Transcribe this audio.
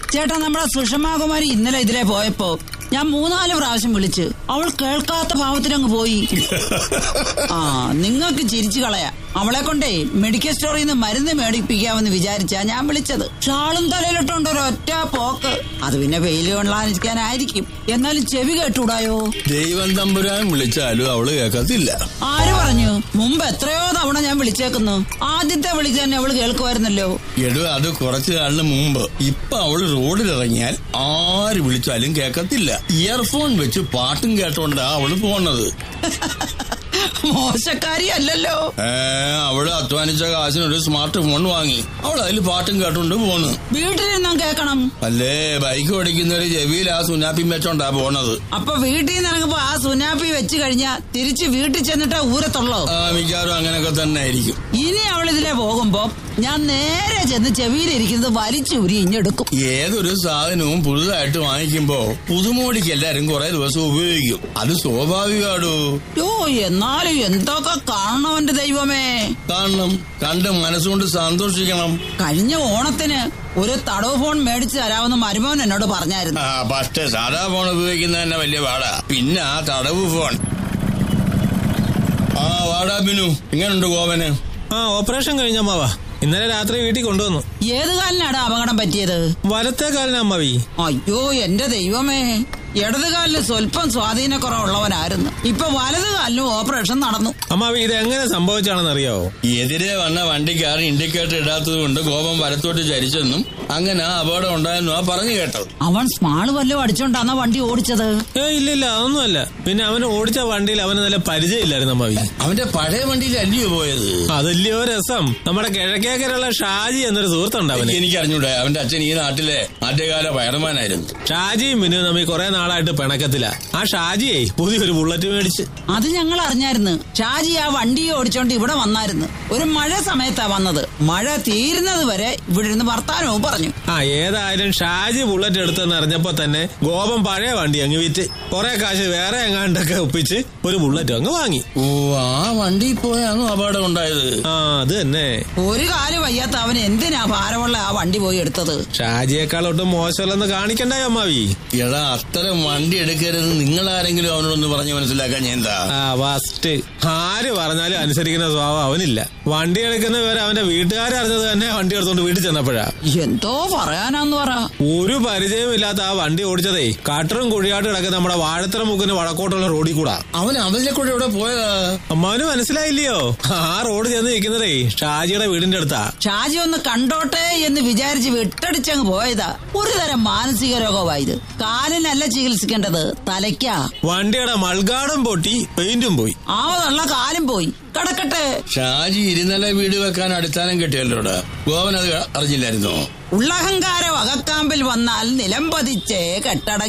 ചേട്ടാ നമ്മുടെ സുഷമാകുമാരി ഇന്നലെ ഇതിലെ പോയപ്പോ ഞാൻ മൂന്നാല് പ്രാവശ്യം വിളിച്ച് അവൾ കേൾക്കാത്ത ഭാവത്തിലങ്ങ് പോയി ആ നിങ്ങൾക്ക് ചിരിച്ചു കളയാ അവളെ കൊണ്ടേ മെഡിക്കൽ സ്റ്റോറിൽ നിന്ന് മരുന്ന് മേടിപ്പിക്കാമെന്ന് വിചാരിച്ചാ ഞാൻ വിളിച്ചത് ഷാളും തലയിലിട്ടുണ്ട് ഒരൊറ്റ പോക്ക് അത് പിന്നെ വെയിൽ കൊള്ളാനിരിക്കാനായിരിക്കും എന്നാലും ചെവി കേട്ടൂടായോ ദൈവം തമ്പുരാൻ വിളിച്ചാലും അവള് കേൾക്കത്തില്ല ആര് പറഞ്ഞു മുമ്പ് എത്രയോ തവണ ഞാൻ വിളിച്ചേക്കുന്നു ആദ്യത്തെ വിളിച്ച് തന്നെ അവള് കേൾക്കുമായിരുന്നല്ലോ എടോ അത് കുറച്ചു കാലിന് മുമ്പ് ഇപ്പൊ അവള് റോഡിലിറങ്ങിയാൽ ആര് വിളിച്ചാലും കേൾക്കത്തില്ല ഇയർഫോൺ വെച്ച് പാട്ടും കേട്ടോണ്ടാ അവള് പോണത് മോശക്കാരി അല്ലല്ലോ ഏ അവള് അധ്വാനിച്ച കാശിന് ഒരു സ്മാർട്ട് ഫോൺ വാങ്ങി അവൾ അതിൽ പാട്ടും കേട്ടോണ്ട് പോന്നു വീട്ടിൽ നിന്നും കേൾക്കണം അല്ലേ ബൈക്ക് ഓടിക്കുന്നവര് ചെവിയിൽ ആ സുനാപ്പി വെച്ചോണ്ടാ പോണത് അപ്പൊ വീട്ടിൽ നിന്ന് ഇറങ്ങുമ്പോ ആ സുനാപ്പി വെച്ച് കഴിഞ്ഞാ തിരിച്ച് വീട്ടിൽ ചെന്നിട്ട് ഊരത്തുള്ളോ ആ മിക്കവാറും അങ്ങനെയൊക്കെ തന്നെ ആയിരിക്കും ഇനി അവൾ ഇതിലെ പോകുമ്പോ ഞാൻ നേരെ ചെന്ന് ചെവിയിലിരിക്കുന്നത് വലിച്ചൂരി ഇഞ്ഞെടുക്കും ഏതൊരു സാധനവും പുതുതായിട്ട് വാങ്ങിക്കുമ്പോ പുതുമോടിക്ക് എല്ലാരും കുറെ ദിവസം ഉപയോഗിക്കും അത് സ്വാഭാവികമാടോ യോ എന്നാലും എന്തൊക്കെ കാണണം എന്റെ ദൈവമേ കാണണം കണ്ട് മനസ്സുകൊണ്ട് സന്തോഷിക്കണം കഴിഞ്ഞ ഓണത്തിന് ഒരു തടവ് ഫോൺ മേടിച്ചു തരാമെന്ന് മരുമോൻ എന്നോട് പറഞ്ഞായിരുന്നു ആ പക്ഷേ സാധാ ഫോൺ ഉപയോഗിക്കുന്നത് തന്നെ വലിയ പാടാ പിന്നെ ആ തടവ് ഫോൺ ആ വാടാ ബിനു ഇങ്ങനുണ്ട് ഗോവന് ആ ഓപ്പറേഷൻ കഴിഞ്ഞ അമ്മാവാ ഇന്നലെ രാത്രി വീട്ടിൽ കൊണ്ടുവന്നു ഏത് കാലിനാണ് അപകടം പറ്റിയത് വലത്തെ കാലിന് അമ്മാവി അയ്യോ എന്റെ ദൈവമേ ഇടത് കാലിന് സ്വല്പം സ്വാധീനക്കുറവുള്ളവനായിരുന്നു ഇപ്പൊ വലത് കാലിനും ഓപ്പറേഷൻ നടന്നു അമ്മാവി ഇത് എങ്ങനെ സംഭവിച്ചാണെന്ന് അറിയാവോ എതിരെ വന്ന വണ്ടിക്കാരൻ ഇൻഡിക്കേറ്റർ ഇടാത്തത് കൊണ്ട് കോപം വലത്തോട്ട് ചരിച്ചെന്നും അങ്ങനെ ആ അപകടം ഉണ്ടായെന്നും ആ പറഞ്ഞു കേട്ടത് അവൻ സ്മാള് വല്ലതും അടിച്ചോണ്ടാന്ന വണ്ടി ഓടിച്ചത് ഏ ഇല്ല ഇല്ല അതൊന്നുമല്ല പിന്നെ അവന് ഓടിച്ച വണ്ടിയിൽ അവന് നല്ല പരിചയമില്ലായിരുന്നു അമ്മാവി അവന്റെ പഴയ വണ്ടിയിൽ അല്ലയോ പോയത് അതല്ലയോ രസം നമ്മുടെ കിഴക്കേക്കരുള്ള ഷാജി എന്നൊരു സുഹൃത്തുണ്ട് അവന് എനിക്ക് അറിഞ്ഞൂടെ അവന്റെ അച്ഛൻ ഈ നാട്ടിലെ ആദ്യകാല ഫയർമാനായിരുന്നു ഷാജിയും മിന്നു തമ്മിൽ കുറെ നാളായിട്ട് പിണക്കത്തില്ല ആ ഷാജിയെ പുതിയൊരു ബുള്ളറ്റ് മേടിച്ച് അത് ഞങ്ങൾ അറിഞ്ഞായിരുന്നു ഷാജി ആ വണ്ടി ഓടിച്ചോണ്ട് ഇവിടെ വന്നായിരുന്നു ഒരു മഴ സമയത്താ വന്നത് മഴ തീരുന്നത് വരെ ഇവിടെ ഇരുന്ന് വർത്താനവും പറഞ്ഞു ആ ഏതായാലും ഷാജി ബുള്ളറ്റ് എടുത്തെന്ന് അറിഞ്ഞപ്പോ തന്നെ ഗോപം പഴയ വണ്ടി അങ്ങ് വിറ്റ് കുറെ കാശ് വേറെ എങ്ങാണ്ടൊക്കെ ഒപ്പിച്ച് ഒരു ബുള്ളറ്റ് അങ്ങ് വാങ്ങി ഓ ആ വണ്ടിയിൽ പോയാണോ അപകടം ഉണ്ടായത് ആ അത് തന്നെ ഒരു കാല് വയ്യാത്ത അവൻ എന്തിനാ ഭാരമുള്ള ആ വണ്ടി പോയി എടുത്തത് ഷാജിയേക്കാൾ ഒട്ടും മോശമല്ലെന്ന് കാണിക്കണ്ടായോ അമ്മാവി എടാ അത്തരം വണ്ടി എടുക്കരുത് നിങ്ങൾ ആരെങ്കിലും അവനോടൊന്ന് പറഞ്ഞു മനസ്സിലാക്കാൻ ഞാൻ എന്താ ആ ഫസ്റ്റ് ആര് പറഞ്ഞാലും അനുസരിക്കുന്ന സ്വഭാവം അവനില്ല വണ്ടി എടുക്കുന്ന വിവരം അവന്റെ വീട്ടുകാരെ അറിഞ്ഞത് തന്നെ വണ്ടി എടുത്തോണ്ട് വീട്ടിൽ ചെന്നപ്പോഴാ എന്തോ പറയാനാന്ന് പറ ഒരു പരിചയമില്ലാത്ത ആ വണ്ടി ഓടിച്ചതേ കട്ടറും കുഴിയാട്ട് കിടക്കുന്ന നമ്മുടെ വാഴത്തറ മുക്കിന് വടക്കോട്ടുള്ള റോഡിൽ കൂടാ അവൻ അവനെ കൂടെ ഇവിടെ പോയതാ അമ്മാവന് മനസ്സിലായില്ലയോ ആ റോഡ് ചെന്ന് നിൽക്കുന്നതേ ഷാജിയുടെ വീടിന്റെ അടുത്താ ഷാജി ഒന്ന് കണ്ടോട്ടെ എന്ന് വിചാരിച്ച് വിട്ടടിച്ചങ്ങ് പോയതാ ഒരു തരം മാനസിക രോഗമായത് കാലിനല്ല ചികിത്സിക്കേണ്ടത് തലയ്ക്കാ വണ്ടിയുടെ മൾഗാടും പൊട്ടി പെയിന്റും പോയി ആവതുള്ള കാലും പോയി കിടക്കട്ടെ ഷാജി ഇരുന്നല വീട് വെക്കാൻ അടിസ്ഥാനം കിട്ടിയല്ലോടാ ഗോവൻ അത് അറിഞ്ഞില്ലായിരുന്നോ ഉള്ളഹങ്കാരം അകക്കാമ്പിൽ വന്നാൽ നിലം പതിച്ചേ കെട്ടട